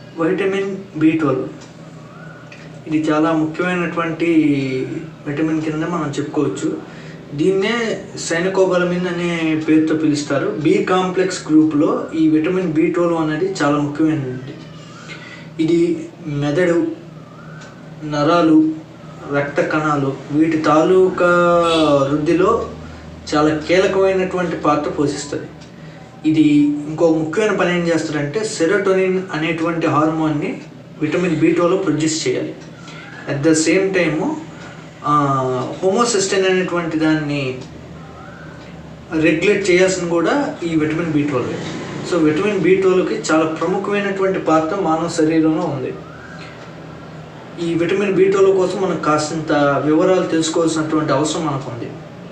vitamin B twelve ఇది చాలా ముఖ్యమైనటువంటి విటమిన్ కింద మనం చెప్పుకోవచ్చు దీన్నే సైనకోబలమిన్ అనే పేరుతో పిలుస్తారు బి కాంప్లెక్స్ గ్రూప్లో ఈ విటమిన్ బి ట్వెల్వ్ అనేది చాలా ముఖ్యమైనది ఇది మెదడు నరాలు రక్త కణాలు వీటి తాలూకా వృద్ధిలో చాలా కీలకమైనటువంటి పాత్ర పోషిస్తుంది ఇది ఇంకో ముఖ్యమైన పని ఏం చేస్తారంటే సెరోటోనిన్ అనేటువంటి హార్మోన్ని విటమిన్ బి టూలో ప్రొడ్యూస్ చేయాలి at the same time homocysteine అనేటువంటి దాన్ని రెగ్యులేట్ చేయాల్సిన కూడా ఈ vitamin B twelve so vitamin B ట్వెల్వ్కి చాలా ప్రముఖమైనటువంటి పాత్ర మానవ శరీరంలో ఉంది ఈ విటమిన్ బి ట్వెల్వ్ కోసం మనం కాసింత వివరాలు తెలుసుకోవాల్సినటువంటి అవసరం మనకు ఉంది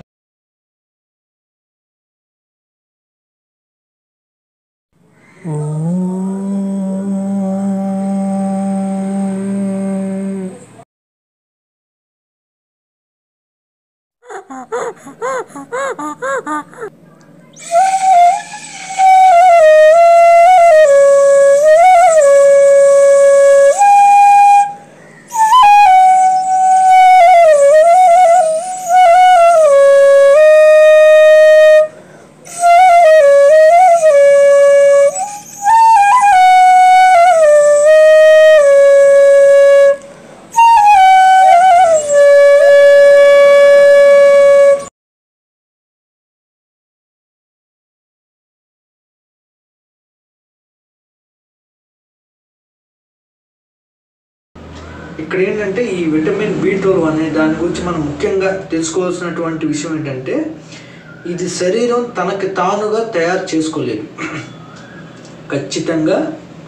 ఇక్కడ ఏంటంటే ఈ విటమిన్ బి ట్వెల్వ్ అనే దాని గురించి మనం ముఖ్యంగా తెలుసుకోవాల్సినటువంటి విషయం ఏంటంటే ఇది శరీరం తనకి తానుగా తయారు చేసుకోలేదు ఖచ్చితంగా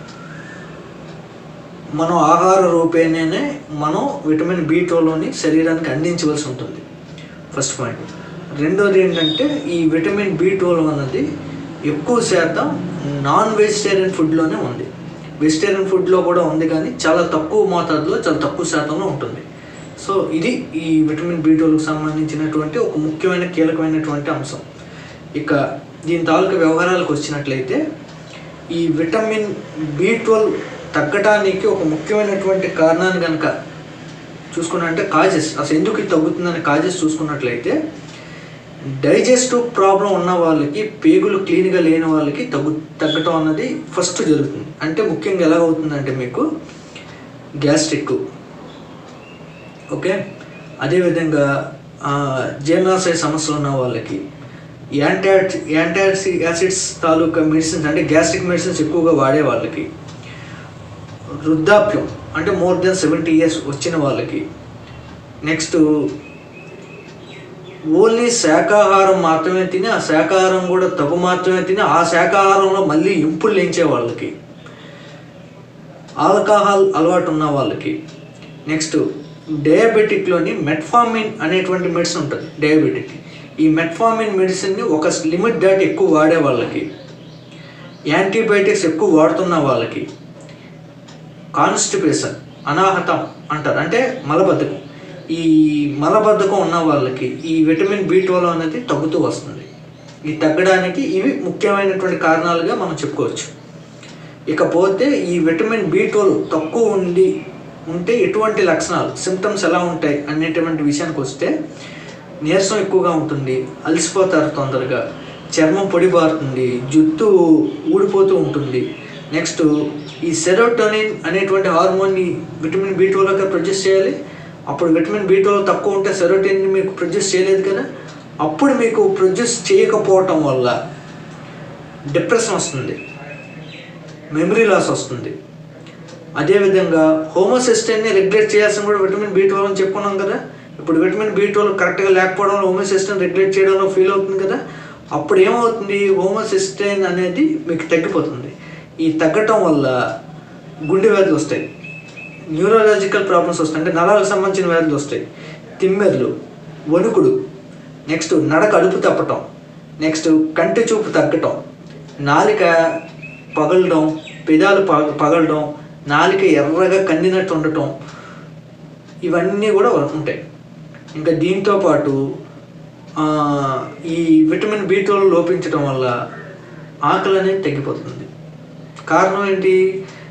మనం ఆహార రూపేణనే మనం విటమిన్ బి ట్వెల్వ్ని శరీరానికి అందించవలసి ఉంటుంది ఫస్ట్ పాయింట్ రెండోది ఏంటంటే ఈ విటమిన్ బి ట్వెల్వ్ అన్నది ఎక్కువ శాతం నాన్ వెజిటేరియన్ ఫుడ్లోనే ఉంది వెజిటేరియన్ ఫుడ్లో కూడా ఉంది కానీ చాలా తక్కువ మోతాదులో చాలా తక్కువ శాతంలో ఉంటుంది సో ఇది ఈ విటమిన్ బి ట్వెల్వ్కి సంబంధించినటువంటి ఒక ముఖ్యమైన కీలకమైనటువంటి అంశం ఇక దీని తాలూకా వ్యవహారాలకు వచ్చినట్లయితే ఈ విటమిన్ బి ట్వెల్వ్ తగ్గటానికి ఒక ముఖ్యమైనటువంటి కారణాన్ని కనుక చూసుకున్నట్టే కాజెస్ అసలు ఎందుకు ఇది తగ్గుతుందని కాజెస్ చూసుకున్నట్లయితే డైజెస్టివ్ ప్రాబ్లం ఉన్న వాళ్ళకి పేగులు క్లీన్గా లేని వాళ్ళకి తగ్గు తగ్గటం అన్నది ఫస్ట్ జరుగుతుంది అంటే ముఖ్యంగా ఎలా అవుతుందంటే మీకు గ్యాస్ట్రిక్ ఓకే అదేవిధంగా ఆ, జీర్ణాశయ సమస్యలు ఉన్న వాళ్ళకి యాంటీ యాంటీ యాసిడ్స్ తాలూకా మెడిసిన్స్ అంటే గ్యాస్ట్రిక్ మెడిసిన్స్ ఎక్కువగా వాడే వాళ్ళకి వృద్ధాప్యం అంటే మోర్ దెన్ సెవెంటీ ఇయర్స్ వచ్చిన వాళ్ళకి నెక్స్ట్ ఓన్లీ శాకాహారం మాత్రమే తిని ఆ శాకాహారం కూడా తగు మాత్రమే తిని ఆ శాకాహారంలో మళ్ళీ ఇంపులు లేంచే వాళ్ళకి ఆల్కహాల్ అలవాటు ఉన్న వాళ్ళకి నెక్స్ట్ డయాబెటిక్లోని మెట్ఫార్మిన్ అనేటువంటి మెడిసిన్ ఉంటుంది డయాబెటిక్ ఈ మెట్ఫార్మిన్ మెడిసిన్ని ఒక లిమిట్ దాటి ఎక్కువ వాడే వాళ్ళకి యాంటీబయాటిక్స్ ఎక్కువ వాడుతున్న వాళ్ళకి కాన్స్టిపేషన్ అనాహతం అంటారు అంటే మలబద్ధకం ఈ మలబద్ధకం ఉన్న వాళ్ళకి ఈ విటమిన్ బి ట్వెల్వ్ అనేది తగ్గుతూ వస్తుంది ఈ తగ్గడానికి ఇవి ముఖ్యమైనటువంటి కారణాలుగా మనం చెప్పుకోవచ్చు ఇకపోతే ఈ విటమిన్ బి ట్వెల్వ్ తక్కువ ఉండి ఉంటే ఎటువంటి లక్షణాలు సిమ్టమ్స్ ఎలా ఉంటాయి అనేటువంటి విషయానికి వస్తే నీరసం ఎక్కువగా ఉంటుంది అలసిపోతారు తొందరగా చర్మం పొడిబారుతుంది జుట్టు ఊడిపోతూ ఉంటుంది నెక్స్ట్ ఈ సెరోటోనిన్ అనేటువంటి హార్మోన్ని విటమిన్ బి టూలోకి ప్రొడ్యూస్ చేయాలి అప్పుడు విటమిన్ బి టూలో తక్కువ ఉంటే సెరోటోనిన్ మీకు ప్రొడ్యూస్ చేయలేదు కదా అప్పుడు మీకు ప్రొడ్యూస్ చేయకపోవటం వల్ల డిప్రెషన్ వస్తుంది మెమరీ లాస్ వస్తుంది అదేవిధంగా హోమోసిస్టైన్ని రెగ్యులేట్ చేయాల్సిన కూడా విటమిన్ బి ట్వెల్వ్ అని చెప్పుకున్నాం కదా ఇప్పుడు విటమిన్ బి ట్వెల్వ్ కరెక్ట్గా లేకపోవడం వల్ల హోమోసిస్టైన్ రెగ్యులేట్ చేయడంలో ఫీల్ అవుతుంది కదా అప్పుడు ఏమవుతుంది హోమోసిస్టైన్ అనేది మీకు తగ్గిపోతుంది ఈ తగ్గటం వల్ల గుండె వ్యాధులు వస్తాయి న్యూరలాజికల్ ప్రాబ్లమ్స్ వస్తాయి అంటే నరాలకు సంబంధించిన వ్యాధులు వస్తాయి తిమ్మెర్లు వణుకుడు నెక్స్ట్ నడక అడుపు తప్పటం నెక్స్ట్ కంటి చూపు తగ్గటం నాలిక పగలడం పెదాలు పగ పగలడం నాలిక ఎర్రగా కందినట్టు ఉండటం ఇవన్నీ కూడా ఉంటాయి ఇంకా దీంతో పాటు ఆ, ఈ విటమిన్ బి ట్వెల్వ్ లోపించడం వల్ల ఆకలి అనేది తగ్గిపోతుంది కారణం ఏంటి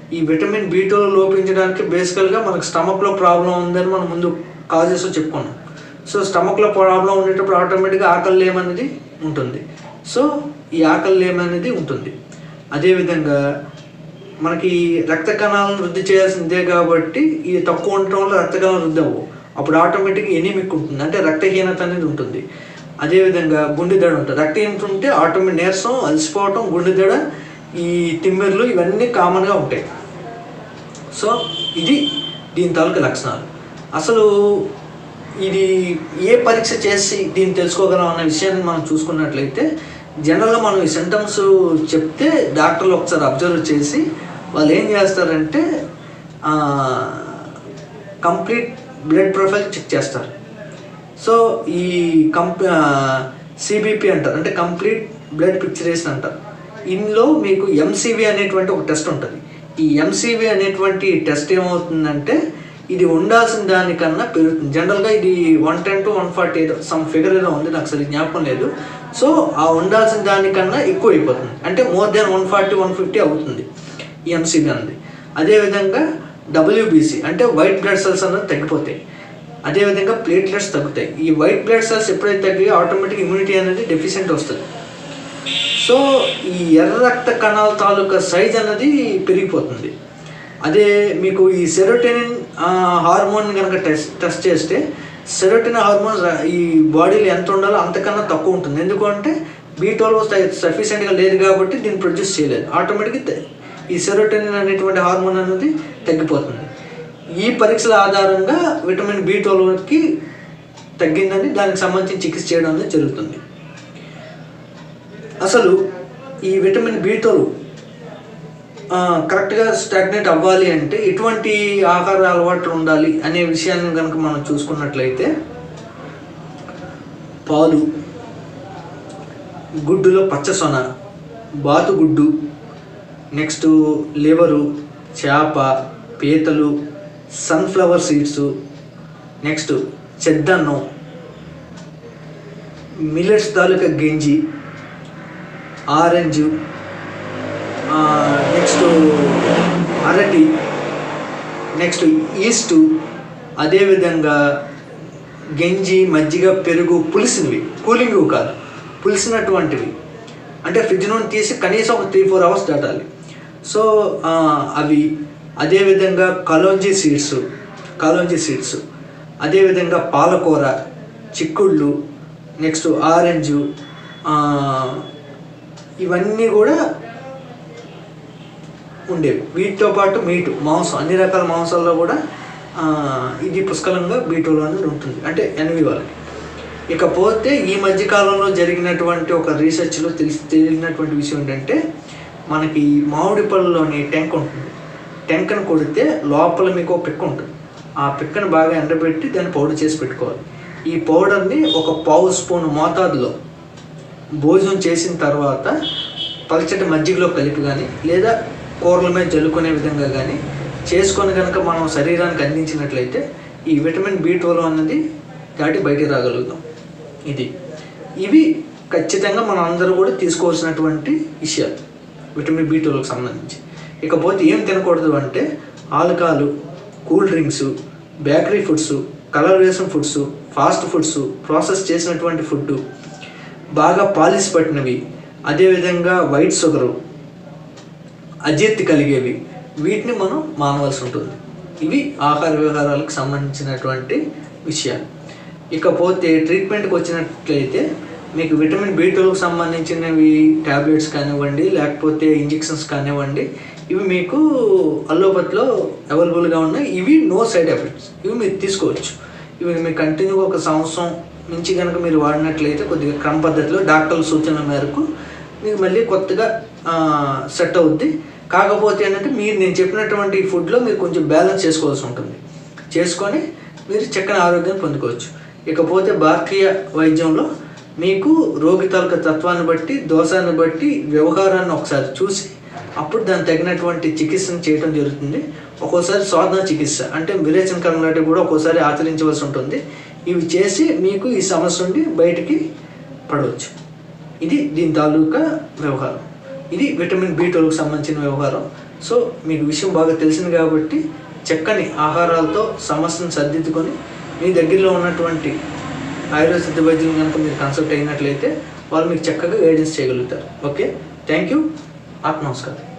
ఈ విటమిన్ బి ట్వెల్వ్ లోపించడానికి బేసికల్గా మనకు స్టమక్లో ప్రాబ్లం ఉందని మనం ముందు కాజెస్ చెప్పుకున్నాం సో స్టమక్లో ప్రాబ్లం ఉండేటప్పుడు ఆటోమేటిక్గా ఆకలి లేమనేది ఉంటుంది సో ఈ ఆకలి లేమనేది ఉంటుంది అదేవిధంగా మనకి రక్త కణాలను వృద్ధి చేయాల్సిందే కాబట్టి ఇది తక్కువ ఉండటం వల్ల రక్త కణాలు వృద్ధి అవ్వవు అప్పుడు ఆటోమేటిక్గా ఎనిమిక్ ఉంటుంది అంటే రక్తహీనత అనేది ఉంటుంది అదేవిధంగా గుండె దడ ఉంటుంది రక్తహీనత ఉంటే ఆటోమేటిక్ నీరసం అలసిపోవటం గుండె దడ ఈ తిమ్మిర్లు ఇవన్నీ కామన్గా ఉంటాయి సో ఇది దీని తాలూకు లక్షణాలు అసలు ఇది ఏ పరీక్ష చేసి దీన్ని తెలుసుకోగలం అన్న విషయాన్ని మనం చూసుకున్నట్లయితే జనరల్గా మనం ఈ సింటమ్స్ చెప్తే డాక్టర్లు ఒకసారి అబ్జర్వ్ చేసి వాళ్ళు ఏం చేస్తారంటే కంప్లీట్ బ్లడ్ ప్రొఫైల్ చెక్ చేస్తారు సో ఈ కంప్ సిబిపి అంటారు అంటే కంప్లీట్ బ్లడ్ పిక్చరేషన్ అంటారు ఇందులో మీకు ఎంసీవి అనేటువంటి ఒక టెస్ట్ ఉంటుంది ఈ ఎంసీవి అనేటువంటి టెస్ట్ ఏమవుతుందంటే ఇది ఉండాల్సిన దానికన్నా పెరుగుతుంది జనరల్గా ఇది one ten to one forty ఏదో సమ్ ఫిగర్ ఏదో ఉంది నాకు సరి జ్ఞాపకం లేదు సో ఆ ఉండాల్సిన దానికన్నా ఎక్కువ అయిపోతుంది అంటే more than one forty one fifty అవుతుంది ఈ ఎంసీబీ అన్నది అదేవిధంగా డబ్ల్యూబీసీ అంటే వైట్ బ్లడ్ సెల్స్ అన్నది తగ్గిపోతాయి అదేవిధంగా ప్లేట్లెట్స్ తగ్గుతాయి ఈ వైట్ బ్లడ్ సెల్స్ ఎప్పుడైతే తగ్గి ఆటోమేటిక్ ఇమ్యూనిటీ అనేది డెఫిషియెంట్ వస్తుంది సో ఈ ఎర్ర రక్త కణాల తాలూకా సైజ్ అనేది పెరిగిపోతుంది అదే మీకు ఈ సెరోటోనిన్ హార్మోన్ కనుక టెస్ట్ టెస్ట్ చేస్తే సెరోటోనిన్ హార్మోన్ ర- ఈ బాడీలో ఎంత ఉండాలో అంతకన్నా తక్కువ ఉంటుంది ఎందుకంటే బీ ట్వెల్వ్ సఫిషియెంట్గా లేదు కాబట్టి దీన్ని ప్రొడ్యూస్ చేయలేదు ఆటోమేటిక్గా ఈ సెరోటోనిన్ అనేటువంటి హార్మోన్ అనేది తగ్గిపోతుంది ఈ పరీక్షల ఆధారంగా విటమిన్ బి ట్వెల్వ్కి తగ్గిందని దానికి సంబంధించి చికిత్స చేయడం అనేది జరుగుతుంది అసలు ఈ విటమిన్ బి ట్వెల్వ్ కరెక్ట్గా స్టాగ్నేట్ అవ్వాలి అంటే ఎటువంటి ఆహార అలవాట్లు ఉండాలి అనే విషయాన్ని కనుక మనం చూసుకున్నట్లయితే పాలు గుడ్డులో పచ్చసొన బాతుగుడ్డు నెక్స్ట్ లివరు చేప పీతలు సన్ఫ్లవర్ సీడ్స్ నెక్స్ట్ చెద్దన్నం మిల్లెట్స్ తాలూకా గింజి ఆరెంజ్ నెక్స్ట్ అరటి నెక్స్ట్ ఈస్టు అదేవిధంగా గంజి మజ్జిగ పెరుగు పులిసినవి కూలింగ్ కాదు పులిసినటువంటివి అంటే ఫ్రిడ్జ్ నుండి తీసి కనీసం ఒక త్రీ ఫోర్ అవర్స్ దాటాలి సో ఆ, అవి అదేవిధంగా కలోంజీ సీడ్స్ కలోంజీ సీడ్స్ అదేవిధంగా పాలకూర చిక్కుళ్ళు నెక్స్ట్ ఆరెంజు ఆ, ఇవన్నీ కూడా ఉండేవి వీటితో పాటు మీటు మాంసం అన్ని రకాల మాంసాల్లో కూడా ఆ, ఇది పుష్కలంగా బీటోలో అనేది ఉంటుంది అంటే ఎన్వి వాళ్ళకి ఇకపోతే ఈ మధ్య కాలంలో జరిగినటువంటి ఒక రీసెర్చ్లో తెలిసి తెలిసినటువంటి విషయం ఏంటంటే మనకి మామిడి పళ్ళలోని టెంక్ ఉంటుంది టెంకను కొడితే లోపల మీకు ఒక పిక్క ఉంటుంది ఆ పిక్కను బాగా ఎండబెట్టి దాన్ని పౌడర్ చేసి పెట్టుకోవాలి ఈ పౌడర్ని ఒక పావు స్పూన్ మోతాదులో భోజనం చేసిన తర్వాత పలచటి మజ్జిగలో కలిపి కానీ లేదా కూరల మీద జల్లుకునే విధంగా కానీ చేసుకొని కనుక మనం శరీరానికి అందించినట్లయితే ఈ విటమిన్ బి ట్వెల్వ్ అన్నది దాటి బయటికి రాగలుగుతాం ఇది ఇవి ఖచ్చితంగా మనం అందరూ కూడా తీసుకోవాల్సినటువంటి విషయాలు విటమిన్ బి ట్వెల్వ్కి సంబంధించి ఇకపోతే ఏం తినకూడదు అంటే alcohol cool drinks bakery foods colour వేసిన ఫుడ్స్ ఫాస్ట్ ఫుడ్స్ ప్రాసెస్ చేసినటువంటి ఫుడ్ బాగా పాలిష్ పట్టినవి అదేవిధంగా వైట్ షుగరు అజీర్తి కలిగేవి వీటిని మనం మానవలసి ఉంటుంది ఇవి ఆహార వ్యవహారాలకు సంబంధించినటువంటి విషయాలు ఇకపోతే ట్రీట్మెంట్కి వచ్చినట్లయితే మీకు విటమిన్ బి ట్వెల్వ్కి సంబంధించినవి ట్యాబ్లెట్స్ కానివ్వండి లేకపోతే ఇంజెక్షన్స్ కానివ్వండి ఇవి మీకు అల్లోపతిలో అవైలబుల్గా ఉన్నాయి ఇవి నో సైడ్ ఎఫెక్ట్స్ ఇవి మీరు తీసుకోవచ్చు ఇవి మీరు కంటిన్యూగా ఒక సంవత్సరం నుంచి కనుక మీరు వాడినట్లయితే కొద్దిగా క్రమ పద్ధతిలో డాక్టర్ల సూచనల మేరకు మీకు మళ్ళీ కొత్తగా సెట్ అవుద్ది కాకపోతే ఏంటంటే మీరు నేను చెప్పినటువంటి ఫుడ్లో మీరు కొంచెం బ్యాలెన్స్ చేసుకోవాల్సి ఉంటుంది చేసుకొని మీరు చక్కని ఆరోగ్యాన్ని పొందుకోవచ్చు ఇకపోతే భారతీయ వైద్యంలో మీకు రోగి తాలూకా తత్వాన్ని బట్టి దోషాన్ని బట్టి వ్యవహారాన్ని ఒకసారి చూసి అప్పుడు దానికి తగినటువంటి చికిత్సను చేయడం జరుగుతుంది ఒక్కోసారి సాధన చికిత్స అంటే విరేచన కర్మ లాంటివి కూడా ఒక్కోసారి ఆచరించవలసి ఉంటుంది ఇవి చేసి మీకు ఈ సమస్య నుండి బయటికి పడవచ్చు ఇది దీని తాలూకా వ్యవహారం ఇది విటమిన్ బి ట్వెల్వ్కి సంబంధించిన వ్యవహారం సో మీకు విషయం బాగా తెలిసింది కాబట్టి చక్కని ఆహారాలతో సమస్యను సర్దిద్దుకొని మీ దగ్గరలో ఉన్నటువంటి ఆయుర్వేద సిద్ధ వైద్యులు కనుక మీరు కన్సల్ట్ అయినట్లయితే వాళ్ళు మీకు చక్కగా గైడెన్స్ చేయగలుగుతారు ఓకే థ్యాంక్ యూ ఆత్మ నమస్కారం